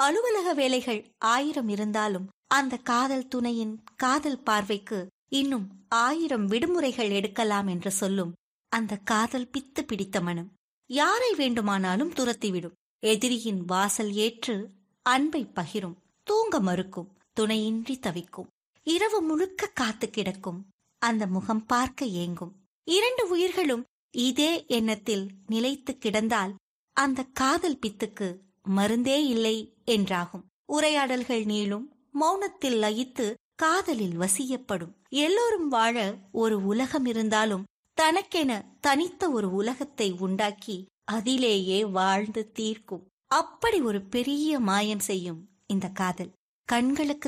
அலுவலக வேலைகள் ஆயிரம் இருந்தாலும் அந்த காதல் துணையின் காதல் பார்வைக்கு இன்னும் ஆயிரம் விடுமுறைகள் எடுக்கலாம் என்று சொல்லும் அந்த காதல் பித்து பிடித்த மனம் யாரை வேண்டுமானாலும் துரத்திவிடும் எதிரியின் வாசல் ஏற்று அன்பை பகிரும் தூங்க மறுக்கும் துணையின்றி தவிக்கும் இரவு முழுக்க காத்து கிடக்கும் அந்த முகம் பார்க்க ஏங்கும் இரண்டு உயிர்களும் இதே எண்ணத்தில் நிலைத்து கிடந்தால் அந்த காதல் பித்துக்கு மருந்தே இல்லை என்றாகும் உரையாடல்கள் நீளும் மௌனத்தில் லயித்து காதலில் வசியப்படும் எல்லோரும் வாழ ஒரு உலகம் இருந்தாலும் தனக்கென தனித்த ஒரு உலகத்தை உண்டாக்கி அதிலேயே வாழ்ந்து தீர்க்கும் அப்படி ஒரு பெரிய மாயம் செய்யும் இந்த காதல் கண்களுக்கு